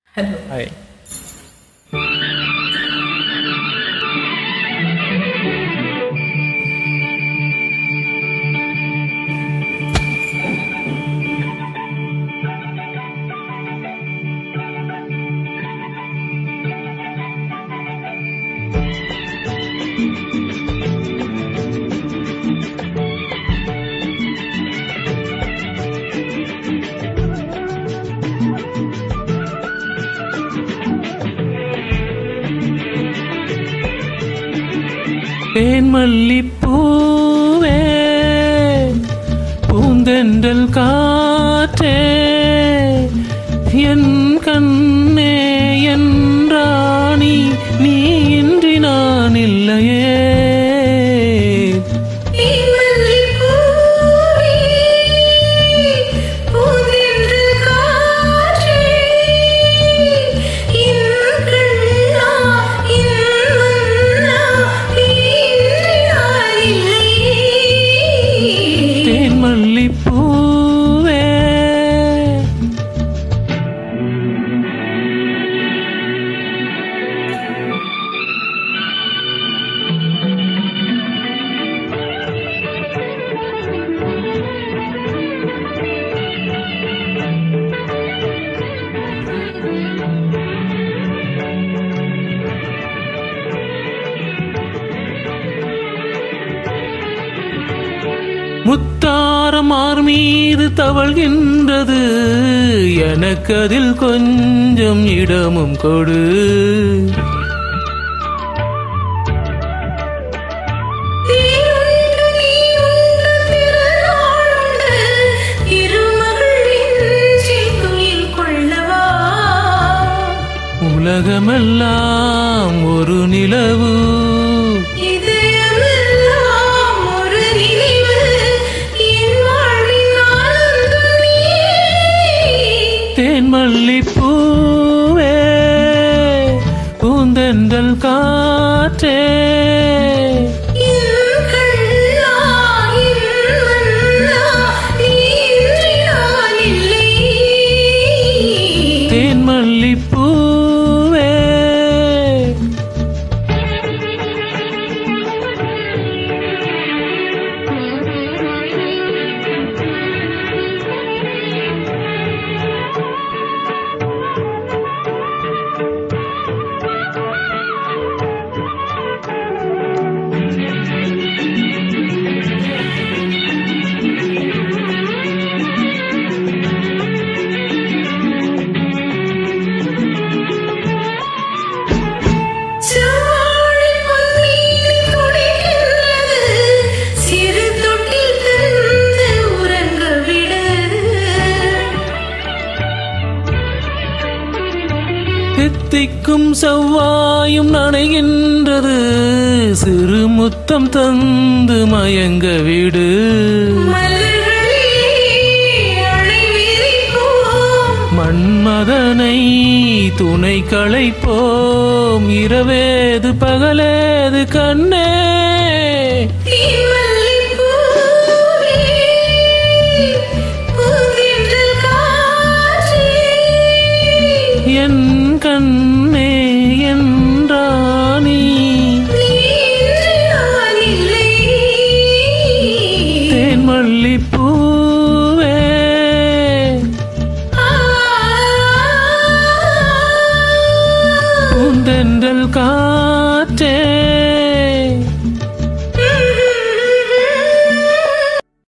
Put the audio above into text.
Hello hi தேன்மல்லிப்பூவே பூந்தென்றல் காற்றே என் கண்ணே என் ராணி நீ இன்றி நான் இல்லையே தேன்மல்லிப்பூவே முத்தாரமார் மீது தவழ்கின்றது எனக்கு அதில் கொஞ்சம் இடமும் கொடு உலகமெல்லாம் ஒரு நிலவு தேன்மல்லிப்பூவே பூந்தென்றல் காற்றே தேன்மல்லிப்பூவே சிறு தொட்டில் தந்து உறங்க விடு தித்திக்கும் செவ்வாயும் நனைகின்றது சிறு முத்தம் தந்து மயங்க விடு மலர்களே அணைவிரிப்போம் மன்மதனை துணை களைப்போம் இரவேது பகலேது கண்ணே தீமல்லிப்பூவே, பூந்தென்றல் காற்றே, என் கண்ணே என் ராணி நீ இன்று நான் இல்லை. தேன்மல்லிப்பூவே ஆ, பூந்தென்றல் காற்றே